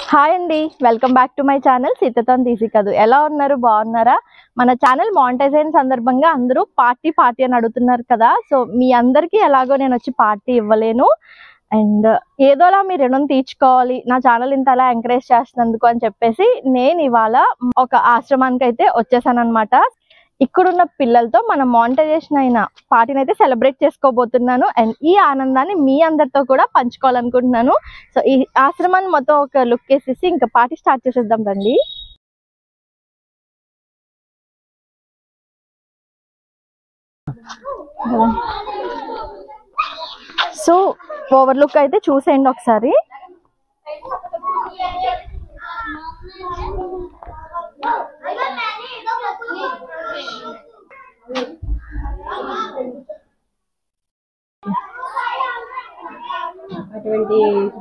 Hi అండి welcome back to my channel సీతతో తీసి కదు ఎలా ఉన్నారు బాగున్నారా మన ఛానల్ మానిటైజ్ అయిన సందర్భంగా అందరూ పార్టీ పార్టీ అని అడుగుతున్నారు కదా సో మీ అందరికీ ఎలాగో నేను వచ్చి పార్టీ ఇవ్వలేను అండ్ ఏదోలా మీ రుణం తీర్చుకోవాలి నా ఛానల్ ఇంత అలా ఎంకరేజ్ చేస్తున్నందుకు అని చెప్పేసి నేను ఇవాళ ఒక ఆశ్రమానికి అయితే వచ్చేసాను అనమాట ఇక్కడున్న పిల్లలతో మన మానిటైజేషన్ అయిన పార్టీని అయితే సెలబ్రేట్ చేసుకోబోతున్నాను అండ్ ఈ ఆనందాన్ని మీ అందరితో కూడా పంచుకోవాలనుకుంటున్నాను సో ఈ ఆశ్రమాన్ని మొత్తం ఒక లుక్ వేసేసి ఇంకా పార్టీ స్టార్ట్ చేసేద్దాం రండి సో ఓవర్ లుక్ అయితే చూసేయండి ఒకసారి అటువంటి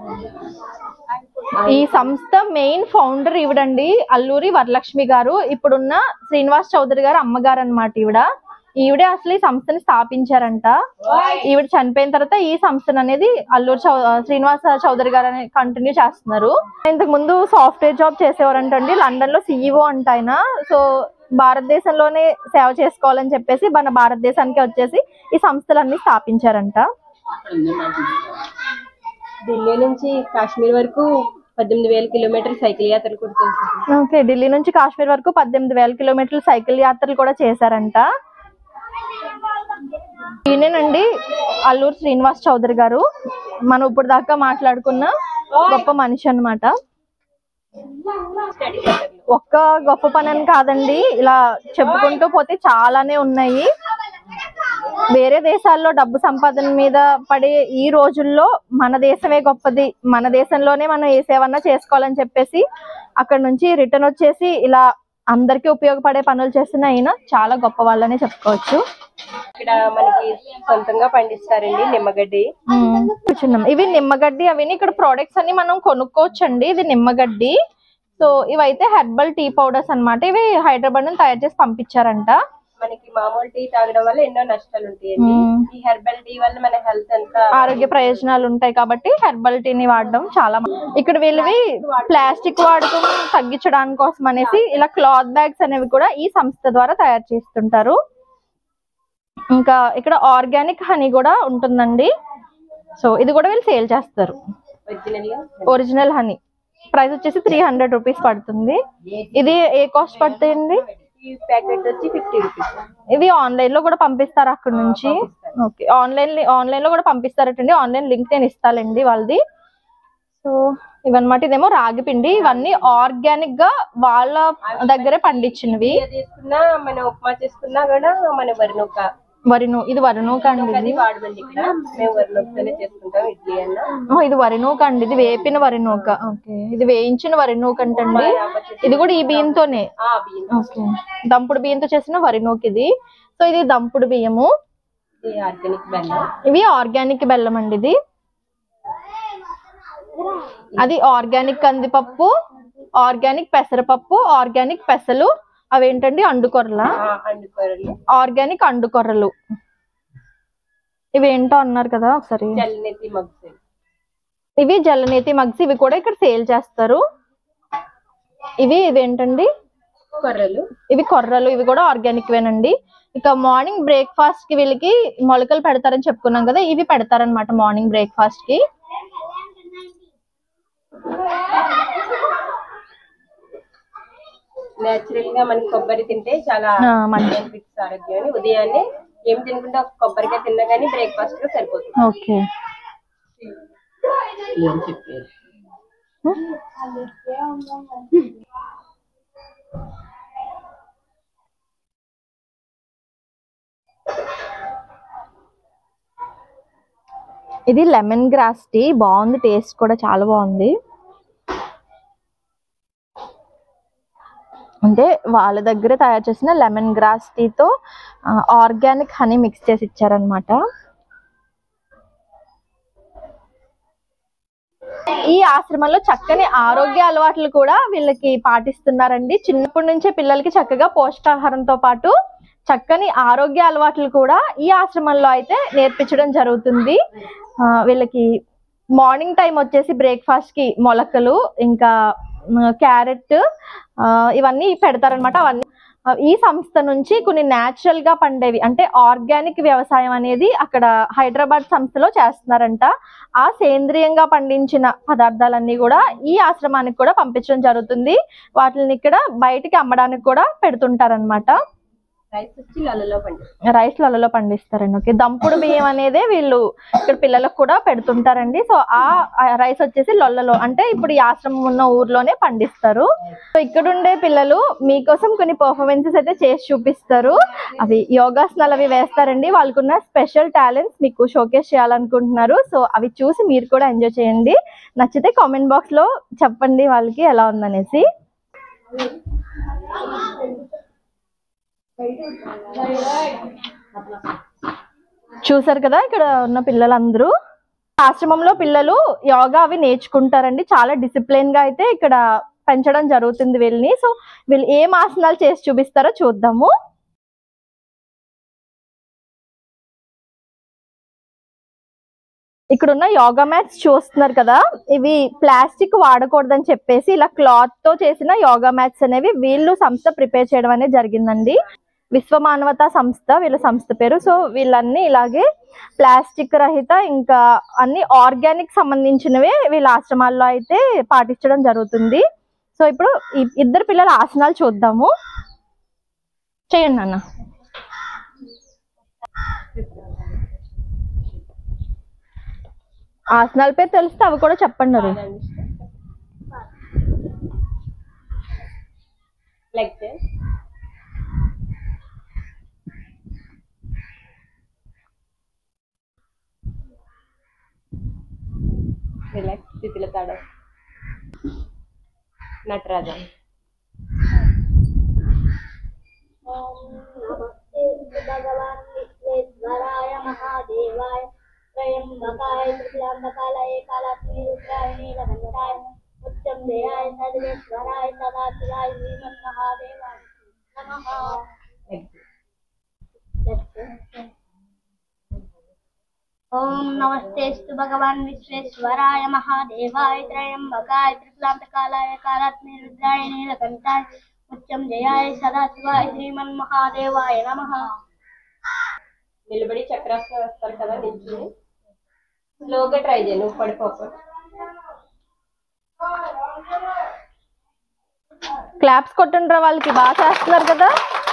ఈ సంస్థ మెయిన్ ఫౌండర్ ఈవిడండి అల్లూరి వరలక్ష్మి గారు ఇప్పుడున్న శ్రీనివాస్ చౌదరి గారు అమ్మగారు అనమాట ఈవిడ ఈవిడే అసలు ఈ సంస్థని స్థాపించారంట ఈవిడ చనిపోయిన తర్వాత ఈ సంస్థను అనేది అల్లూరి చౌ శ్రీనివాస చౌదరి గారు అనేది కంటిన్యూ చేస్తున్నారు ఇంతకు ముందు సాఫ్ట్వేర్ జాబ్ చేసేవారంటండి లండన్ లో సిఇఓ అంట ఆయన సో భారతదేశంలోనే సేవ చేసుకోవాలని చెప్పేసి మన భారతదేశానికి వచ్చేసి ఈ సంస్థలన్నీ స్థాపించారంట ఢిల్లీ నుంచి కాశ్మీర్ వరకు పద్దెనిమిది వేల కిలోమీటర్ సైకిల్ యాత్రలు కూడా చేశారు ఓకే ఢిల్లీ నుంచి కాశ్మీర్ వరకు పద్దెనిమిది వేల కిలోమీటర్ల సైకిల్ యాత్రలు కూడా చేశారంట ఈయనేనండి అల్లూరు శ్రీనివాస్ చౌదరి గారు మనం ఇప్పుడు దాకా మాట్లాడుకున్న గొప్ప మనిషి అన్నమాట స్టడీ సెంటర్లో ఒక్క గొప్ప పని అని కాదండి ఇలా చెప్పుకుంటూ పోతే చాలానే ఉన్నాయి వేరే దేశాల్లో డబ్బు సంపాదన మీద పడే ఈ రోజుల్లో మన దేశమే గొప్పది మన దేశంలోనే మనం ఏ సేవన్నా చేసుకోవాలని చెప్పేసి అక్కడ నుంచి రిటర్న్ వచ్చేసి ఇలా అందరికీ ఉపయోగపడే పనులు చేస్తున్న ఆయన చాలా గొప్ప వాళ్ళనే చెప్పుకోవచ్చు ఇక్కడ మనకి సొంతంగా పండిస్తారండి నిమ్మగడ్డి మ్మ్. కూర్చున్నాం ఇవి నిమ్మగడ్డి అవి ఇక్కడ ప్రోడక్ట్స్ అన్ని మనం కొనుక్కోవచ్చండి ఇది నిమ్మగడ్డి సో ఇవైతే హెర్బల్ టీ పౌడర్స్ అన్నమాట ఇవి హైదరాబాద్ నుంచి తయారు చేసి పంపించారంట మనకి మామూలు టీ తాగడం వల్ల ఎన్నో నష్టాలు ఉంటాయండి మ్మ్. ఈ హెర్బల్ టీ వల్ల మన హెల్త్ అంతా ఆరోగ్య ప్రయోజనాలు ఉంటాయి కాబట్టి హెర్బల్ టీని వాడడం చాలా మ- ఇక్కడ వీళ్ళవి ప్లాస్టిక్ వాడకం తగ్గించడానికి కోసం అనేసి ఇలా క్లాత్ బ్యాగ్స్ అనేవి కూడా ఈ సంస్థ ద్వారా తయారు చేస్తుంటారు ఇంకా ఇక్కడ ఆర్గానిక్ హనీ కూడా ఉంటుందండి సో ఇది కూడా వీళ్ళు సేల్ చేస్తారు ఒరిజినల్ గా ఒరిజినల్ హనీ ప్రైస్ వచ్చేసి త్రీ హండ్రెడ్ రూపీస్ పడుతుంది ఇది ఏ కాస్ట్ పడుతాయండి ఈ ప్యాకెట్ వచ్చి ఫిఫ్టీ రూపీస్ ఇవి ఆన్లైన్ లో కూడా పంపిస్తారు అక్కడ నుంచి ఓకే ఆన్లైన్ ఆన్లైన్ లో కూడా పంపిస్తారటండి ఆన్లైన్ లింక్ నేను ఇస్తానండి వాళ్ళది సో ఇవన్నమాట ఇదేమో రాగి పిండి ఇవన్నీ ఆర్గానిక్ గా వాళ్ళ దగ్గరే పండించినవి ఏది తీసుకున్నా మనం ఉప్మా చేసుకున్నా కూడా మన వరినూక వరిను ఇది వరినూక అండి అది ఇది వాడమండి ఇక్కడ మేము వరినూకతోనే చేసుకుంటాం ఇడ్లీ అన్న ఓ, ఇది వరినూక అండి ఇది వేపిన వరినూక ఓకే ఇది వేయించిన వరినూక అంటండి ఇది కూడా ఈ బియ్యంతోనే ఆ బియ్యం ఓకే దంపుడు బియ్యంతో చేసిన వరినూక ఇది సో ఇది దంపుడు బియ్యము ఇది ఆర్గానిక్ బెల్లం ఇవి ఆర్గానిక్ బెల్లం అండి ఇది అది ఆర్గానిక్ కందిపప్పు ఆర్గానిక్ పెసరపప్పు ఆర్గానిక్ పెసలు అవేంటండి అండుకొర్రల ఆ అండుకొరలు ఆర్గానిక్ అండుకొర్రలు ఇవి ఏంటో అన్నారు కదా ఒకసారి చల్లనెత్తి మగ్స్ ఇవి జలనేతి మగ్స్ ఇవి కూడా ఇక్కడ సేల్ చేస్తారు ఇవి ఇవేంటండి కొర్రలు ఇవి కొర్రలు ఇవి కూడా ఆర్గానిక్ వేనండి ఇక మార్నింగ్ బ్రేక్ఫాస్ట్ కి వీళ్ళకి మొలకలు పెడతారని చెప్పుకున్నాం కదా ఇవి పెడతారనమాట మార్నింగ్ బ్రేక్ఫాస్ట్ కి నేచురల్ గా మనకి కొబ్బరి తింటే చాలా ఆ, మంచిది. బెనిఫిట్స్ ఆరోగ్యం అని ఉదయాన్నే ఏం తినకుండా ఒక కొబ్బరికాయ తిన్నా కానీ బ్రేక్ఫాస్ట్ గా సరిపోతుంది ఓకే ఏం చెప్పారు ఇది లెమన్ గ్రాస్ టీ బాగుంది టేస్ట్ కూడా చాలా బాగుంది అంటే వాళ్ళ దగ్గర తయారు చేసిన లెమన్ గ్రాస్ టీతో ఆర్గానిక్ హనీ మిక్స్ చేసి ఇచ్చారనమాట ఈ ఆశ్రమంలో చక్కని ఆరోగ్య అలవాట్లు కూడా వీళ్ళకి పాటిస్తున్నారండి చిన్నప్పటి నుంచే పిల్లలకి చక్కగా పోషకాహారంతో పాటు చక్కని ఆరోగ్య అలవాట్లు కూడా ఈ ఆశ్రమంలో అయితే నేర్పించడం జరుగుతుంది ఆ, వీళ్ళకి మార్నింగ్ టైం వచ్చేసి బ్రేక్ఫాస్ట్ కి మొలకలు ఇంకా క్యారెట్ ఇవన్నీ పెడతారనమాట అవన్నీ ఆ, ఈ సంస్థ నుంచి కొన్ని న్యాచురల్ గా పండేవి అంటే ఆర్గానిక్ వ్యవసాయం అనేది అక్కడ హైదరాబాద్ సంస్థలో చేస్తున్నారంట ఆ సేంద్రియంగా పండించిన పదార్థాలన్నీ కూడా ఈ ఆశ్రమానికి కూడా పంపించడం జరుగుతుంది వాటిని ఇక్కడ బయటికి అమ్మడానికి కూడా పెడుతుంటారనమాట రైస్ వచ్చి లలలో పండి రైస్ లలో పండిస్తారండి ఓకే దంపుడు బియ్యం అనేది వీళ్ళు ఇక్కడ పిల్లలకు కూడా పెడుతుంటారండి సో ఆ ఆ రైస్ వచ్చేసి లొల్లలో అంటే ఇప్పుడు ఈ ఆశ్రమం ఉన్న ఊర్లోనే పండిస్తారు సో ఇక్కడ ఉండే పిల్లలు మీకోసం కొన్ని పర్ఫార్మెన్సెస్ అయితే చేసి చూపిస్తారు అవి యోగాసనాలు అవి వేస్తారండి వాళ్ళకున్న స్పెషల్ టాలెంట్స్ మీకు షోకేస్ చేయాలనుకుంటున్నారు సో అవి చూసి మీరు కూడా ఎంజాయ్ చేయండి నచ్చితే కామెంట్ బాక్స్ లో చెప్పండి వాళ్ళకి ఎలా ఉందనేసి చూసారు కదా ఇక్కడ ఉన్న పిల్లలందరూ ఆశ్రమంలో పిల్లలు యోగా అవి నేర్చుకుంటారండి చాలా డిసిప్లిన్ గా అయితే ఇక్కడ పెంచడం జరుగుతుంది వీళ్ళని సో వీళ్ళు ఏం ఆసనాలు చేసి చూపిస్తారో చూద్దాము ఇక్కడ ఉన్న యోగా మ్యాట్స్ చూస్తున్నారు కదా ఇవి ప్లాస్టిక్ వాడకూడదని చెప్పేసి ఇలా క్లాత్ తో చేసిన యోగా మ్యాట్స్ అనేవి వీళ్ళు సంస్థ ప్రిపేర్ చేయడం అనేది జరిగిందండి విశ్వ మానవతా సంస్థ వీళ్ళ సంస్థ పేరు సో వీళ్ళన్నీ ఇలాగే ప్లాస్టిక్ రహిత ఇంకా అన్ని ఆర్గానిక్ సంబంధించినవే వీళ్ళ ఆశ్రమాల్లో అయితే పాటించడం జరుగుతుంది సో ఇప్పుడు ఈ ఇద్దరు పిల్లల ఆసనాలు చూద్దాము చేయండి నాన్న ఆసనాల పేరు తెలిస్తే అవి కూడా చెప్పండి మరి లెగ్స్ రిలాక్స్ స్థితిలో తాడు నటరాజం భగవాన్ విశ్వేశ్వరాయ మహాదేవాయ త్రయంబకాయ త్రిపులాంబకాలయ కాళాత్మీరుద్రాయ నీలకంఠాయ ఉచ్చందేయాయ సర్వేశ్వరాయ సదాశివాయ శ్రీమన్మహాదేవాయ నమః ఓం నమస్తేస్తు భగవాన్ విశ్వేశ్వరాయ మహాదేవాయ త్రయంబకాయ త్రిపులాంతకాలాయ కాళాత్మీరుద్రాయ నీలకంఠాయ ఉచ్చం జయాయ సదాశివాయ శ్రీమన్మహాదేవాయ నమః నిలబడి చక్రాసనం వేస్తారు కదా నిల్చుని స్లోగా ట్రై చేయి నువ్వు పడిపోకు క్లాప్స్ కొట్టుండ్రా వాళ్ళకి బాగా చేస్తున్నారు కదా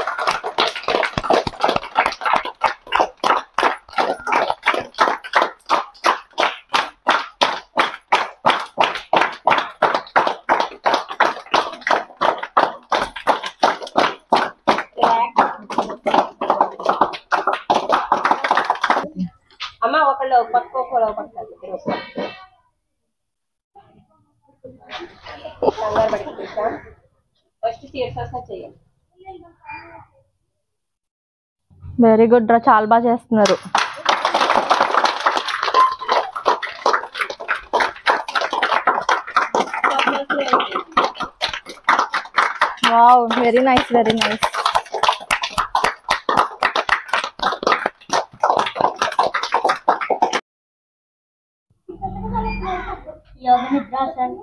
అమ్మ ఒకళ్ళు ఒక పక్క ఒకళ్ళు ఒక పక్క ఇద్దరు ఒక పక్క. కంగారు పడి కూర్చోం ఫస్ట్ శీర్షాసన చేయాలి వెరీ గుడ్ రా చాలా బాగా చేస్తున్నారు wow very nice very nice yoga Nidrasan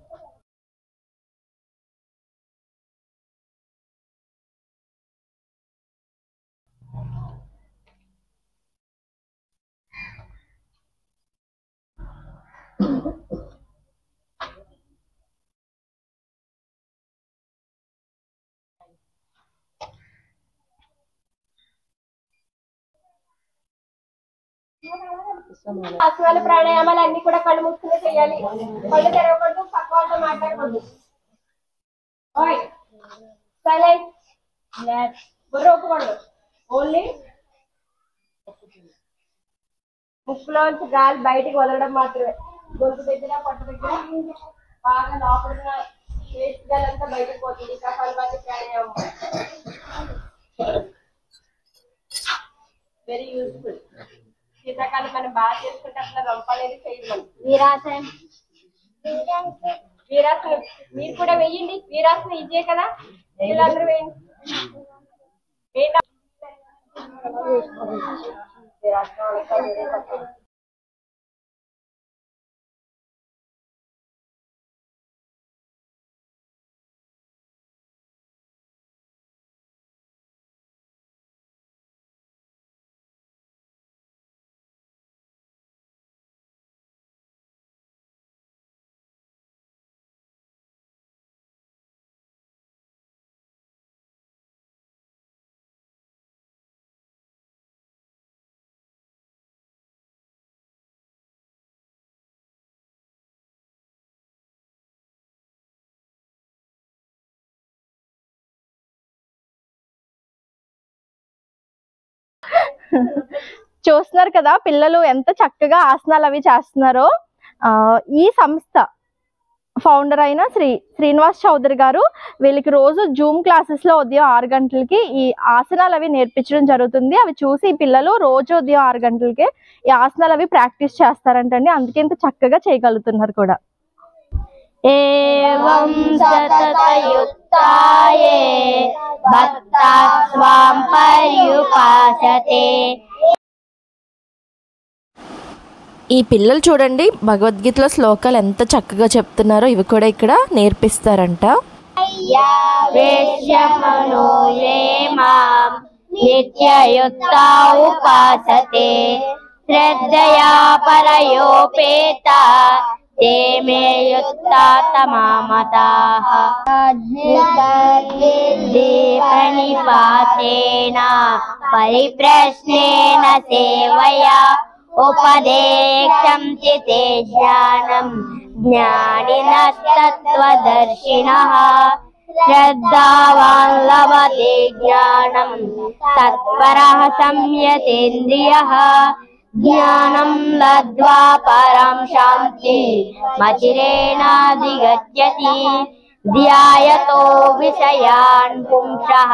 ఆసనాలు ప్రాణాయామాలు అన్ని కూడా కళ్ళు మూసుకునే చేయాలి కళ్ళు తెరవకూడదు పక్క వాళ్ళతో మాట్లాడకూడదు ఓయ్ సైలెంట్ బుర్ర ఒప్పుకోండు ఓన్లీ ముక్కులోంచి గాలి బయటికి వదలడం మాత్రమే గొంతు దగ్గర పొట్ట దగ్గర బాగా లోపల వేస్ట్ గాలి అంతా బయటకు పోతుంది కపాలభాతి ప్రాణాయామం వెరీ యూస్ఫుల్ శీతాకాలం మనం బాగా చేసుకుంటే అసలు రంప అనేది చేయదు మనం వీరాసన్ వీరాసనం మీరు కూడా వెయ్యండి వీరాసనం ఇదే కదా వీళ్ళందరూ వేయండి వేయండి. వీరాసనం అంతా వేరే పక్కన. చూస్తున్నారు కదా పిల్లలు ఎంత చక్కగా ఆసనాలు అవి చేస్తున్నారో ఆ, ఈ సంస్థ ఫౌండర్ అయిన శ్రీ శ్రీనివాస్ చౌదరి గారు వీళ్ళకి రోజు జూమ్ క్లాసెస్ లో ఉదయం ఆరు గంటలకి ఈ ఆసనాలు అవి నేర్పించడం జరుగుతుంది అవి చూసి ఈ పిల్లలు రోజు ఉదయం ఆరు గంటలకి ఈ ఆసనాలు అవి ప్రాక్టీస్ చేస్తారంటండి అందుకే ఇంత చక్కగా చేయగలుగుతున్నారు కూడా एवं सततयुक्ताये भक्ता स्वां पर्युपासते ఈ పిల్లలు చూడండి భగవద్గీతలో శ్లోకాలు ఎంత చక్కగా చెప్తున్నారో ఇవి కూడా ఇక్కడ నేర్పిస్తారంట या वेश्यमनो ये मां नित्ययुक्ता उपासते श्रद्धया परयोपेता ते मे युक्ता तमामताः प्रणिपातेन परिप्रश्नेन सेवया उपदेक्षन्ति ते ज्ञानम् ज्ञानिनस्तत्त्वदर्शिनः श्रद्धावान् लभते ज्ञानम् तत्परः संयतेन्द्रियः ज्ञानं लब्ध्वा परां शान्ति मचिरेणाधिगच्छति ध्यायतो विषयान् पुंसः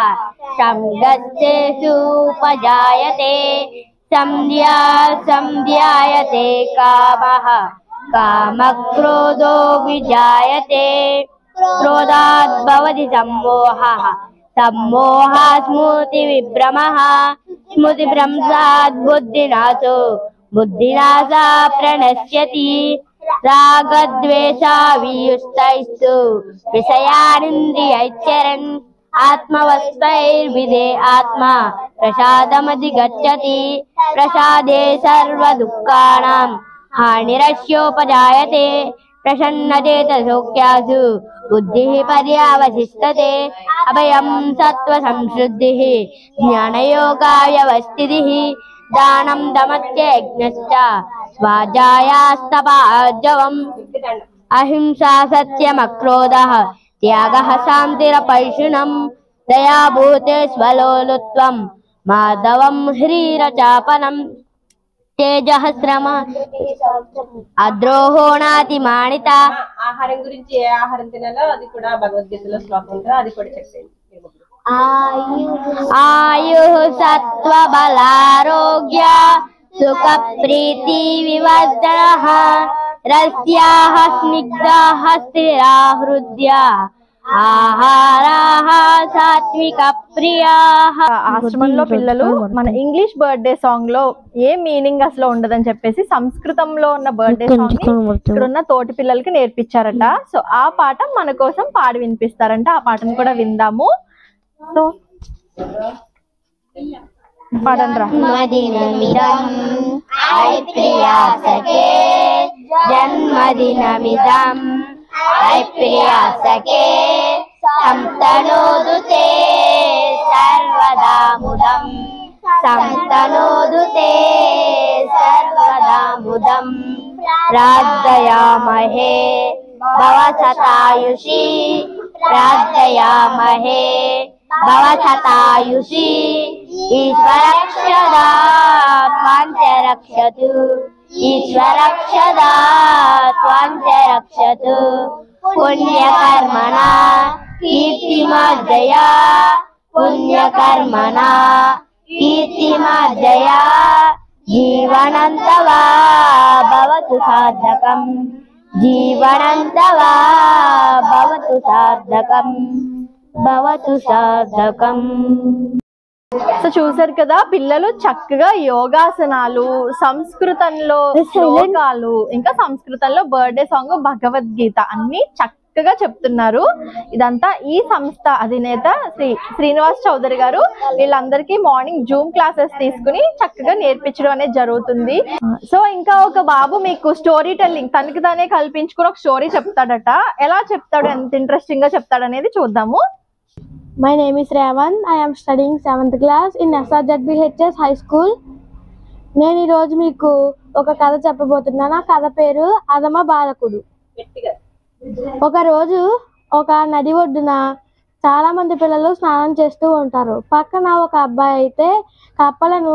संगच्छेषुपजायते संध्या संध्यायते कामः कामक्रोधो विजायते क्रोधात् भवति सम्मोहः सम्मोहात् स्मृतिविभ्रमः स्मृतिभ्रंशात् बुद्धिनाशो बुद्धिनाशा प्रणश्यति रागद्वेषा वियुस्तैस्तु विषयानिन्द्रियैश्चरन् आत्मवस्तैर्विदे आत्मा प्रसादमधिगच्छति प्रसादे सर्वदुःखानां हानिरस्योपजायते प्रसन्नचेतसौख्यासु बुद्धिः पर्यावशिष्यते अभयं सत्त्वसंशुद्धिः ज्ञानयोगाव्यवस्थितिः दानं दमत्य यज्ञश्च स्वाध्यायास्तपार्जवम् अहिंसा सत्यमक्रोधः त्यागः शान्तिरपैषुणम् दयाभूते स्वलोलुत्वम् माधवं ह्रीरचापनम् तेजः श्रम अद्रोहो नातिमानित ఆహారం గురించి ఏ ఆహారం తినాలో అది కూడా భగవద్గీతలో శ్లోకం ఉంటుందో అది కూడా చెప్పండి आयुः सत्त्वबलारोग्य सुखप्रीतिविवर्धनः रस्याः स्निग्धाः स्थिरा हृद्या आहाराः सात्विकप्रियाः ఆ ఆశ్రమంలో పిల్లలు మన ఇంగ్లీష్ బర్త్డే సాంగ్ లో ఏ మీనింగ్ అసలు ఉండదని చెప్పేసి సంస్కృతంలో ఉన్న బర్త్డే సాంగ్ ని ఇక్కడ ఉన్న తోటి పిల్లలకి నేర్పించారట సో ఆ పాట మన కోసం పాడి వినిపిస్తారంట ఆ పాటను కూడా విందాము సో పాడండి రా जन्मदिनमिदम् ऐ प्रिया सखे जन्मदिनमिदम् ऐ प्रिया सखे संतनोतु ते सर्वदा मुदम् संतनोतु ते सर्वदा मुदम् प्रार्थयामहे भव सतायुषी प्रार्थयामहे भव सतायुषी ईश्वरक्षदा त्वाञ्च रक्षतु ईश्वरक्षदा त्वाञ्च रक्षतु पुण्यकर्मणा कीर्तिमार्जया पुण्यकर्मणा कीर्तिमार्जया जीवनन्तवा भवतु सार्थकम् जीवनन्तवा भवतु सार्थकम् భవతు సాధకం సో చూసారు కదా పిల్లలు చక్కగా యోగాసనాలు సంస్కృతంలో శ్లోకాలు ఇంకా సంస్కృతంలో బర్త్డే సాంగ్ భగవద్గీత అన్ని చక్కగా చెప్తున్నారు ఇదంతా ఈ సంస్థ అధినేత శ్రీ శ్రీనివాస్ చౌదరి గారు వీళ్ళందరికీ మార్నింగ్ జూమ్ క్లాసెస్ తీసుకుని చక్కగా నేర్పించడం అనేది జరుగుతుంది సో ఇంకా ఒక బాబు మీకు స్టోరీ టెల్లింగ్ తనకి తానే కల్పించుకుని ఒక స్టోరీ చెప్తాడట ఎలా చెప్తాడు ఎంత ఇంట్రెస్టింగ్ గా చెప్తాడు అనేది చూద్దాము My name is Ravan. I am studying seventh class in SRZBHS High School. నేను ఈరోజు మీకు ఒక కథ చెప్పబోతున్నాను ఆ కథ పేరు అదమ బాలకుడు గట్టిగా ఒక రోజు ఒక నది ఒడ్డున చాలా మంది పిల్లలు స్నానం చేస్తూ ఉంటారు పక్కన ఒక అబ్బాయి అయితే కప్పలను కొట్-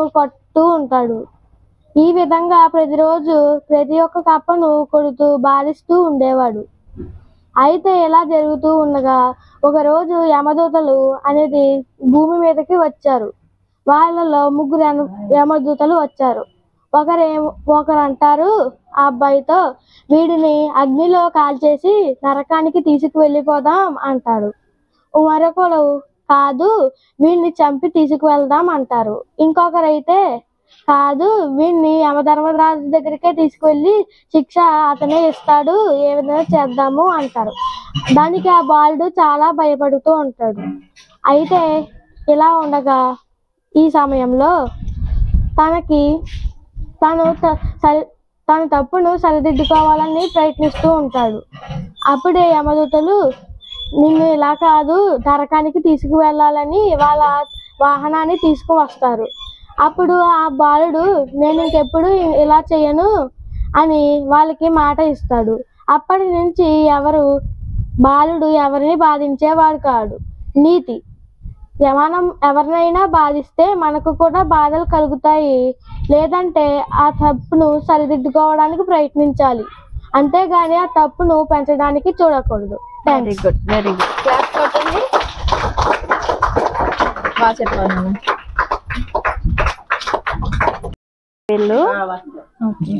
చెప్తూ ఉంటాడు ఈ విధంగా ప్రతిరోజు ప్రతి ఒక్క కప్పను కొడుతూ బాధిస్తూ ఉండేవాడు అయితే ఇలా జరుగుతూ ఉండగా ఒకరోజు యమదూతలు అనేది భూమి మీదకి వచ్చారు వాళ్ళలో ముగ్గురు యమ- యమదూతలు వచ్చారు ఒకరు ఒకరు అంటారు ఆ అబ్బాయితో వీడిని అగ్నిలో కాల్చేసి నరకానికి తీసుకువెళ్ళిపోదాం అంటారు మరొకరు కాదు వీడిని చంపి తీసుకువెళ్దాం అంటారు ఇంకొకరైతే కాదు వీడిని యమధర్మరాజు దగ్గరికే తీసుకువెళ్ళి శిక్ష అతనే ఇస్తాడు ఏ విధంగా చేద్దాము అంటారు దానికి ఆ బాలుడు చాలా భయపడుతూ ఉంటాడు అయితే ఇలా ఉండగా ఈ సమయంలో తనకి తను త- సరి తన తప్పును సరిదిద్దుకోవాలని ప్రయత్నిస్తూ ఉంటాడు అప్పుడే యమదూతలు నిన్ను ఇలా కాదు నరకానికి తీసుకువెళ్ళాలని వాళ్ళ వాహనాన్ని తీసుకువస్తారు అప్పుడు ఆ బాలుడు నేను ఇంకెప్పుడు ఇలా చేయను అని వాళ్ళకి మాట ఇస్తాడు అప్పటి నుంచి ఎవరు బాలుడు ఎవరిని బాధించేవాడు కాడు నీతి మనం ఎవరినైనా బాధిస్తే మనకు కూడా బాధలు కలుగుతాయి లేదంటే ఆ తప్పును సరిదిద్దుకోవడానికి ప్రయత్నించాలి అంతేగాని ఆ తప్పును పెంచడానికి చూడకూడదు very good very good claps కొట్టండి బాగా చెప్పాను వీళ్ళు ఓకే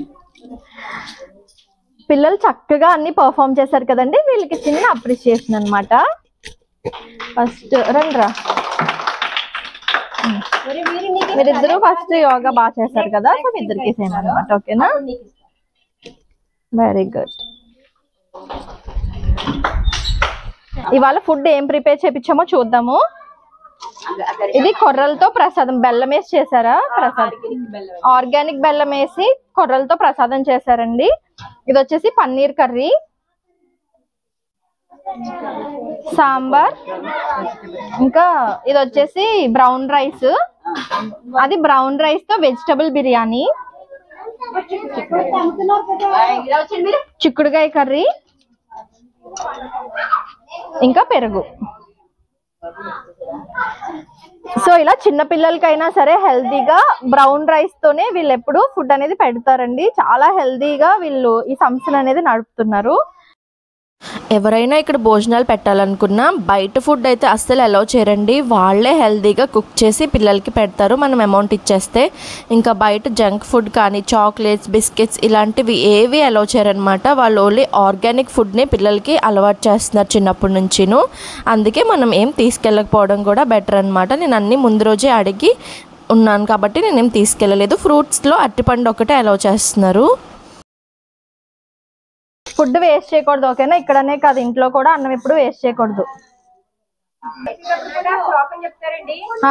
పిల్లలు చక్కగా అన్ని పర్ఫామ్ చేశారు కదండి వీళ్ళకి చిన్న అప్రిషియేషన్ అన్నమాట ఫస్ట్ రండ్రా మరి మీరు నీకు మీరిద్దరూ ఫస్ట్ యోగా బాగా చేశారు కదా సో మీ ఇద్దరికి సేమ్ అనమాట ఓకేనా నీకు వెరీ గుడ్ ఇవాళ ఫుడ్ ఏం ప్రిపేర్ చేపించామో చూద్దాము ఇది కొర్రలతో ప్రసాదం బెల్లం వేసి చేశారా ప్రసాదం ఆర్గానిక్ బెల్లం వేసి కొర్రలతో ప్రసాదం చేశారండి ఇది వచ్చేసి పన్నీర్ కర్రీ సాంబార్ ఇంకా ఇది వచ్చేసి బ్రౌన్ రైస్ అది బ్రౌన్ రైస్ తో వెజిటబుల్ బిర్యానీ చిక్కుడుకాయ కర్రీ ఇంకా పెరుగు సో ఇలా చిన్న పిల్లలకైనా సరే హెల్తీగా బ్రౌన్ రైస్ తోనే వీళ్ళు ఎప్పుడు ఫుడ్ అనేది పెడతారండి చాలా హెల్తీగా వీళ్ళు ఈ సంస్థను అనేది నడుపుతున్నారు ఎవరైనా ఇక్కడ భోజనాలు పెట్టాలనుకున్నా బయట ఫుడ్ అయితే అస్సలు అలౌ చేయరండి వాళ్ళే హెల్తీగా కుక్ చేసి పిల్లలకి పెడతారు మనం అమౌంట్ ఇచ్చేస్తే ఇంకా బయట జంక్ ఫుడ్ కానీ చాక్లెట్స్ బిస్కెట్స్ ఇలాంటివి ఏవి అలౌ చేయరనమాట వాళ్ళు ఓన్లీ ఆర్గానిక్ ఫుడ్ని పిల్లలకి అలవాటు చేస్తున్నారు చిన్నప్పటి నుంచిను అందుకే మనం ఏం తీసుకెళ్ళకపోవడం కూడా బెటర్ అనమాట నేను అన్నీ ముందు రోజే అడిగి ఉన్నాను కాబట్టి నేనేం తీసుకెళ్ళలేదు ఫ్రూట్స్లో అరటిపండు ఒకటే అలౌ చేస్తున్నారు ఫుడ్ వేస్ట్ చేయకూడదు ఓకేనా ఇక్కడనే కాదు ఇంట్లో కూడా అన్నం ఎప్పుడు వేస్ట్ చేయకూడదు పెట్టినప్పుడు కూడా శ్లోకం చెప్తారండి ఆ,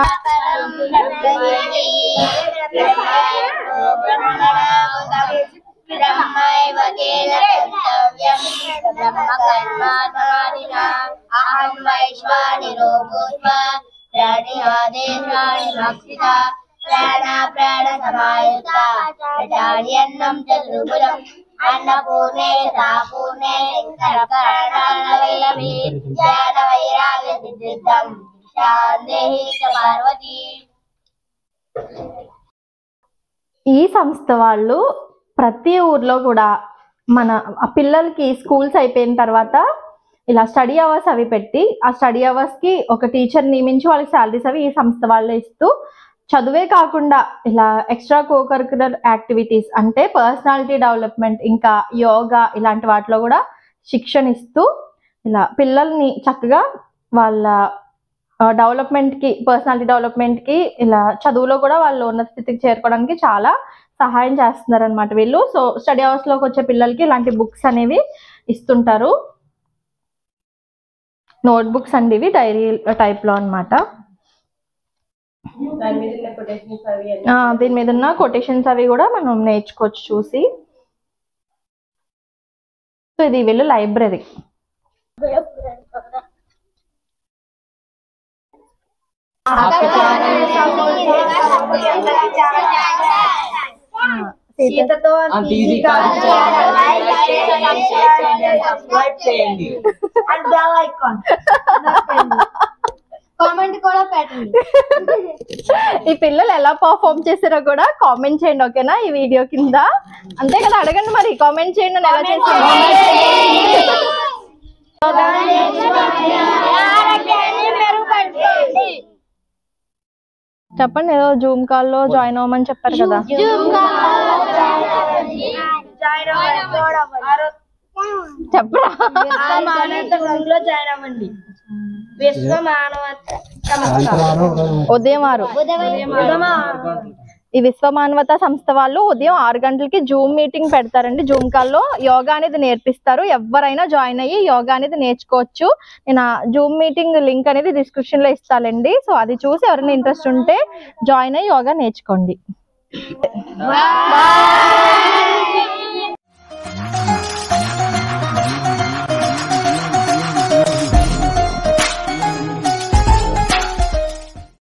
బ్రహ్మైవ తేన కర్తవ్యం బ్రహ్మకర్మాణినా అహం వైశ్వానిరో భూత్వా ప్రాణియాదేశాని మక్షిత ప్రాణ ప్రాణ సమాయుత ప్రజాన్యన్నం చతుర్భుజం అన్నపూర్ణే సాపూర్ణే శంకరకరణవైలభి జ్ఞాన వైరాగ్య సిద్ధిద్దం శాందేహి చ పార్వతీ ఈ సంస్థ వాళ్ళు ప్రతి ఊర్లో కూడా మన ఆ పిల్లలకి స్కూల్స్ అయిపోయిన తర్వాత ఇలా స్టడీ అవర్స్ అవి పెట్టి ఆ స్టడీ అవర్స్ కి ఒక టీచర్ నియమించి వాళ్ళకి శాలరీస్ అవి ఈ సంస్థ వాళ్ళే ఇస్తూ చదువే కాకుండా ఇలా ఎక్స్ట్రా కోకరికులర్ యాక్టివిటీస్ అంటే పర్సనాలిటీ డెవలప్మెంట్ ఇంకా యోగా ఇలాంటి వాటిలో కూడా శిక్షణ ఇస్తూ ఇలా పిల్లల్ని చక్కగా వాళ్ళ డెవలప్మెంట్ కి పర్సనాలిటీ డెవలప్మెంట్ కి ఇలా చదువులో కూడా వాళ్ళు ఉన్నత స్థితికి చేరుకోవడానికి చాలా సహాయం చేస్తున్నారు అనమాట వీళ్ళు సో స్టడీ అవర్స్ లోకి వచ్చే పిల్లలకి ఇలాంటి బుక్స్ అనేవి ఇస్తుంటారు నోట్ బుక్స్ అండి ఇవి డైరీ టైప్ లో అన్నమాట దాని మీద ఉన్న కొటేషన్స్ అవి అన్ని. ఆ, దీని మీద ఉన్న కొటేషన్స్ అవి కూడా మనం నేర్చుకోవచ్చు చూసి సో ఇది వీళ్ళు లైబ్రరీ సీతతో అంత ఈజీ కాదు సబ్స్క్రైబ్ చేయండి కామెంట్ కూడా పెట్టండి ఈ పిల్లలు ఎలా పర్ఫామ్ చేసారో కూడా కామెంట్ చేయండి ఓకేనా ఈ వీడియో కింద అంతే కదా అడగండి మరి కామెంట్ చేయండి నేను ఎలా చేసాను చెప్పండి ఏదో జూమ్ కాల్ లో జాయిన్ అవ్వమని చెప్పారు కదా చెప్పరా లో జాయిన్ అవ్వండి విశ్వ మానవత ఉదయం ఆరు ఈ విశ్వ మానవతా సంస్థ వాళ్ళు ఉదయం ఆరు గంటలకి జూమ్ మీటింగ్ పెడతారండి జూమ్ కాల్లో యోగా అనేది నేర్పిస్తారు ఎవరైనా జాయిన్ అయ్యి యోగా అనేది నేర్చుకోవచ్చు నేను ఆ జూమ్ మీటింగ్ లింక్ అనేది డిస్క్రిప్షన్ లో ఇస్తానండి సో అది చూసి ఎవరైనా ఇంట్రెస్ట్ ఉంటే జాయిన్ అయ్యి యోగా నేర్చుకోండి Bye.